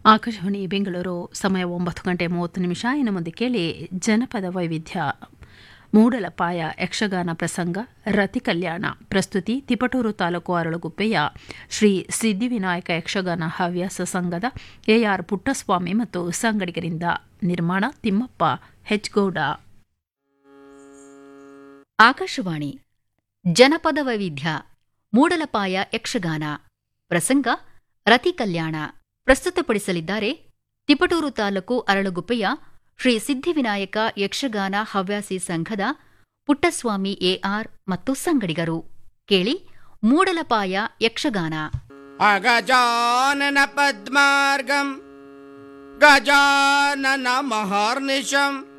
ಆಕಾಶವಾಣಿ ಬೆಂಗಳೂರು ಸಮಯ ಒಂಬತ್ತು ಗಂಟೆ ಮೂವತ್ತು ನಿಮಿಷ ಇನ್ನು ಮುಂದೆ ಕೇಳಿ ಜನಪದ ವೈವಿಧ್ಯ ಮೂಡಲಪಾಯ ಯಕ್ಷಗಾನ ಪ್ರಸಂಗ ರತಿ ಕಲ್ಯಾಣ ಪ್ರಸ್ತುತಿ ತಿಪಟೂರು ತಾಲೂಕು ಅರಳುಗುಪ್ಪೆಯ ಶ್ರೀ ಸಿದ್ಧಿವಿನಾಯಕ ಯಕ್ಷಗಾನ ಹವ್ಯಾಸ ಸಂಘದ ಎಆರ್ ಪುಟ್ಟಸ್ವಾಮಿ ಮತ್ತು ಸಂಗಡಿಗರಿಂದ ನಿರ್ಮಾಣ ತಿಮ್ಮಪ್ಪ ಹೆಚ್ಗೌಡ ಆಕಾಶವಾಣಿ ಜನಪದ ವೈವಿಧ್ಯ ಮೂಡಲಪಾಯ ಯಕ್ಷಗಾನ ಪ್ರಸಂಗ ರತಿ ಕಲ್ಯಾಣ ಪ್ರಸ್ತುತಪಡಿಸಲಿದ್ದಾರೆ ತಿಪಟೂರು ತಾಲೂಕು ಅರಳುಗುಪ್ಪೆಯ ಶ್ರೀ ಸಿದ್ಧಿವಿನಾಯಕ ಯಕ್ಷಗಾನ ಹವ್ಯಾಸಿ ಸಂಘದ ಪುಟ್ಟಸ್ವಾಮಿ ಎಆರ್ ಮತ್ತು ಸಂಗಡಿಗರು ಕೇಳಿ ಮೂಡಲಪಾಯ ಯಕ್ಷಗಾನ अगजानन पद्मार्गम् गजानन महार्निशम्